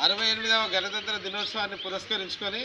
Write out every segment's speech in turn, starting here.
అరవై ఎనిమిదవ గణతంత్ర దినోత్సవాన్ని పురస్కరించుకొని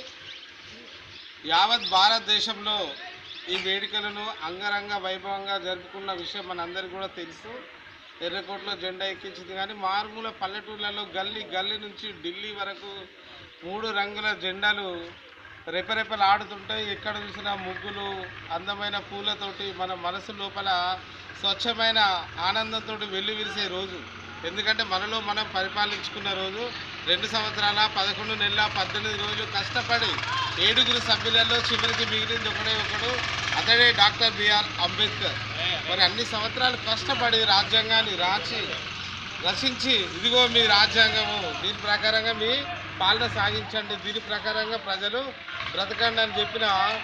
యావత్ భారతదేశంలో ఈ వేడుకలను అంగరంగ వైభవంగా జరుపుకున్న విషయం మనందరికీ కూడా తెలుసు ఎర్రకోటలో జెండా ఎక్కించింది కానీ మారుమూల పల్లెటూళ్ళలో గల్లీ గల్లీ నుంచి ఢిల్లీ వరకు మూడు రంగుల జెండాలు రెపరెపలు ఆడుతుంటాయి ఎక్కడ చూసినా ముగ్గులు అందమైన పూలతోటి మన మనసు లోపల స్వచ్ఛమైన ఆనందంతో వెళ్ళి విరిసే రోజు ఎందుకంటే మనలో మనం పరిపాలించుకున్న రోజు రెండు సంవత్సరాల పదకొండు నెలల పద్దెనిమిది రోజులు కష్టపడి ఏడుగురు సభ్యులలో చివరికి మిగిలింది ఒకడే ఒకడు అతడే డాక్టర్ బిఆర్ అంబేద్కర్ మరి అన్ని సంవత్సరాలు కష్టపడి రాజ్యాంగాన్ని రాచి రచించి ఇదిగో మీ రాజ్యాంగము దీని ప్రకారంగా మీ పాలన సాగించండి దీని ప్రకారంగా ప్రజలు బ్రతకండి అని చెప్పిన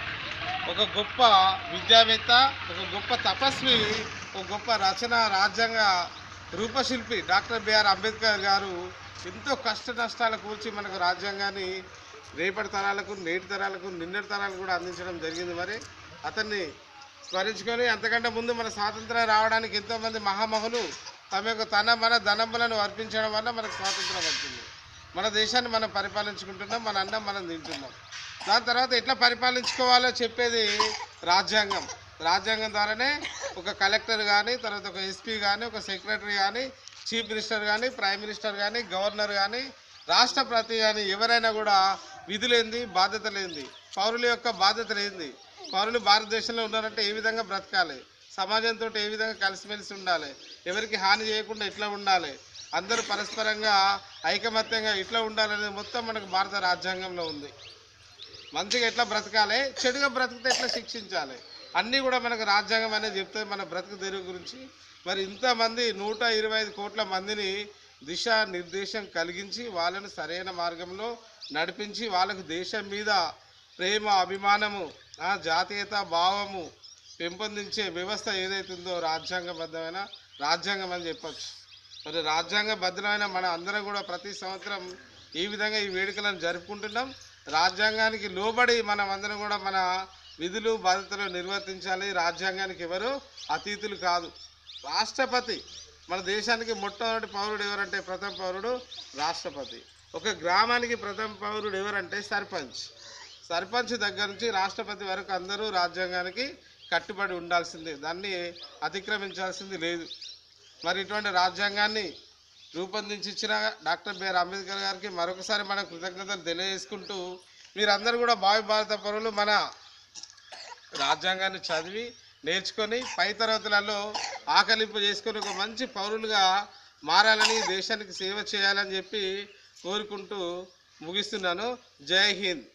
ఒక గొప్ప విద్యావేత్త ఒక గొప్ప తపస్వి ఒక గొప్ప రచన రాజ్యాంగ రూపశిల్పి డాక్టర్ బిఆర్ అంబేద్కర్ గారు ఎంతో కష్ట నష్టాలు కూర్చి మనకు రాజ్యాంగాన్ని రేపటి తరాలకు నేటి తరాలకు నిన్నటి తరాలకు కూడా అందించడం జరిగింది మరి అతన్ని స్మరించుకొని అంతకంటే ముందు మన స్వాతంత్రం రావడానికి ఎంతోమంది మహామహులు తమ యొక్క తన మన ధనములను అర్పించడం వల్ల మనకు స్వాతంత్రం వచ్చింది మన దేశాన్ని మనం పరిపాలించుకుంటున్నాం మన అన్నం మనం తింటున్నాం దాని తర్వాత ఎట్లా పరిపాలించుకోవాలో చెప్పేది రాజ్యాంగం రాజ్యాంగం ద్వారానే ఒక కలెక్టర్ కానీ తర్వాత ఒక ఎస్పీ కానీ ఒక సెక్రటరీ కానీ చీఫ్ మినిస్టర్ కానీ ప్రైమ్ మినిస్టర్ కానీ గవర్నర్ కానీ రాష్ట్రపతి కానీ ఎవరైనా కూడా విధులేంది బాధ్యత లేనిది పౌరుల యొక్క బాధ్యత లేనిది పౌరులు భారతదేశంలో ఉన్నారంటే ఏ విధంగా బ్రతకాలి సమాజంతో ఏ విధంగా కలిసిమెలిసి ఉండాలి ఎవరికి హాని చేయకుండా ఎట్లా ఉండాలి అందరూ పరస్పరంగా ఐకమత్యంగా ఇట్లా ఉండాలనేది మొత్తం మనకు భారత రాజ్యాంగంలో ఉంది మంచిగా ఎట్లా బ్రతకాలి చెడుగా బ్రతికితే ఎట్లా శిక్షించాలి అన్నీ కూడా మనకు రాజ్యాంగం అనేది చెప్తుంది మన బ్రతుకు తెరువు గురించి మరి ఇంతమంది నూట ఇరవై ఐదు కోట్ల మందిని దిశ నిర్దేశం కలిగించి వాళ్ళను సరైన మార్గంలో నడిపించి వాళ్ళకు దేశం మీద ప్రేమ అభిమానము ఆ జాతీయత భావము పెంపొందించే వ్యవస్థ ఏదైతుందో రాజ్యాంగబద్ధమైన రాజ్యాంగం అని చెప్పచ్చు మరి రాజ్యాంగబద్ధమైన మన అందరం కూడా ప్రతి సంవత్సరం ఈ విధంగా ఈ వేడుకలను జరుపుకుంటున్నాం రాజ్యాంగానికి లోబడి మనం అందరం కూడా మన విధులు బాధ్యతలు నిర్వర్తించాలి రాజ్యాంగానికి ఎవరు అతీతులు కాదు రాష్ట్రపతి మన దేశానికి మొట్టమొదటి పౌరుడు ఎవరంటే ప్రథమ పౌరుడు రాష్ట్రపతి ఒక గ్రామానికి ప్రథమ పౌరుడు ఎవరంటే సర్పంచ్ సర్పంచ్ దగ్గర నుంచి రాష్ట్రపతి వరకు అందరూ రాజ్యాంగానికి కట్టుబడి ఉండాల్సిందే దాన్ని అతిక్రమించాల్సింది లేదు మరి ఇటువంటి రాజ్యాంగాన్ని రూపొందించి ఇచ్చిన డాక్టర్ బిఆర్ అంబేద్కర్ గారికి మరొకసారి మన కృతజ్ఞతలు తెలియజేసుకుంటూ మీరందరూ కూడా భావి భారత పౌరులు మన రాజ్యాంగాన్ని చదివి నేర్చుకొని పై తరగతులలో ఆకలింపు చేసుకొని ఒక మంచి పౌరులుగా మారాలని దేశానికి సేవ చేయాలని చెప్పి కోరుకుంటూ ముగిస్తున్నాను జై హింద్